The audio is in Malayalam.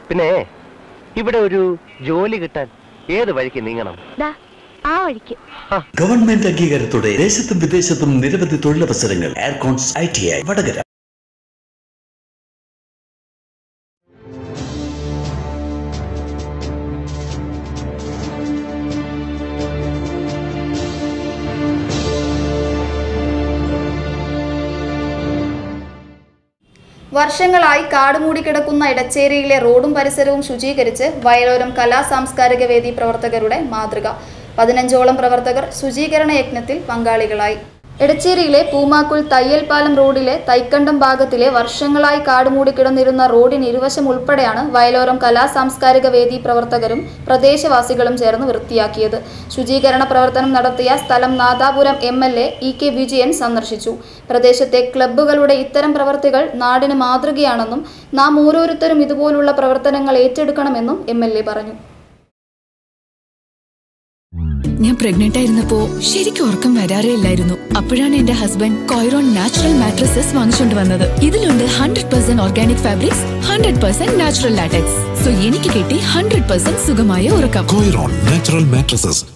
പിന്നെ ഇവിടെ ഒരു ജോലി കിട്ടാൻ ഏത് വഴിക്ക് നീങ്ങണം ദാ ആ വഴിക്ക് ഗവൺമെന്റ് അംഗീകാരത്തോടെ ദേശത്തും വിദേശത്തും നിരവധി തൊഴിലവസരങ്ങൾ Aircons I T I Vadakara വർഷങ്ങളായി കാടുമൂടി കിടക്കുന്ന ഇടച്ചേരിയിലെ റോഡും പരിസരവും ശുചീകരിച്ച് വയലോരം കലാ സാംസ്കാരിക വേദി പ്രവർത്തകരുടെ മാതൃക പതിനഞ്ചോളം പ്രവർത്തകർ ശുചീകരണ യജ്ഞത്തിൽ പങ്കാളികളായി എടച്ചേരിയിലെ പൂമാക്കുൾ തയ്യൽപാലം റോഡിലെ തൈക്കണ്ടം ഭാഗത്തിലെ വർഷങ്ങളായി കാടുമൂടി കിടന്നിരുന്ന റോഡിന് ഇരുവശം ഉൾപ്പെടെയാണ് വയലോരം കലാ സാംസ്കാരിക വേദി പ്രവർത്തകരും പ്രദേശവാസികളും ചേർന്ന് വൃത്തിയാക്കിയത് ശുചീകരണ പ്രവർത്തനം നടത്തിയ സ്ഥലം Nadapuram M L A E K Vijayan സന്ദർശിച്ചു പ്രദേശത്തെ ക്ലബ്ബുകളുടെ ഇത്തരം പ്രവർത്തികൾ നാടിന് മാതൃകയാണെന്നും നാം ഓരോരുത്തരും ഇതുപോലുള്ള പ്രവർത്തനങ്ങൾ ഏറ്റെടുക്കണമെന്നും എം എൽ എ പറഞ്ഞു ഞാൻ പ്രഗ്നന്റ് ആയിരുന്നപ്പോ ശരിക്കും ഉറക്കം വരാറേ ഇല്ലായിരുന്നു അപ്പോഴാണ് എന്റെ ഹസ്ബൻഡ് കോയറോൺ നാച്ചുറൽ മാട്രസസ് വാങ്ങിച്ചുകൊണ്ട് വന്നത് ഇതിലുണ്ട് hundred percent organic fabrics hundred percent natural latex so എനിക്ക് കിട്ടി ഹൺഡ്രഡ് പെർസെന്റ് സുഖമായ ഉറക്കം Coiron Natural Mattresses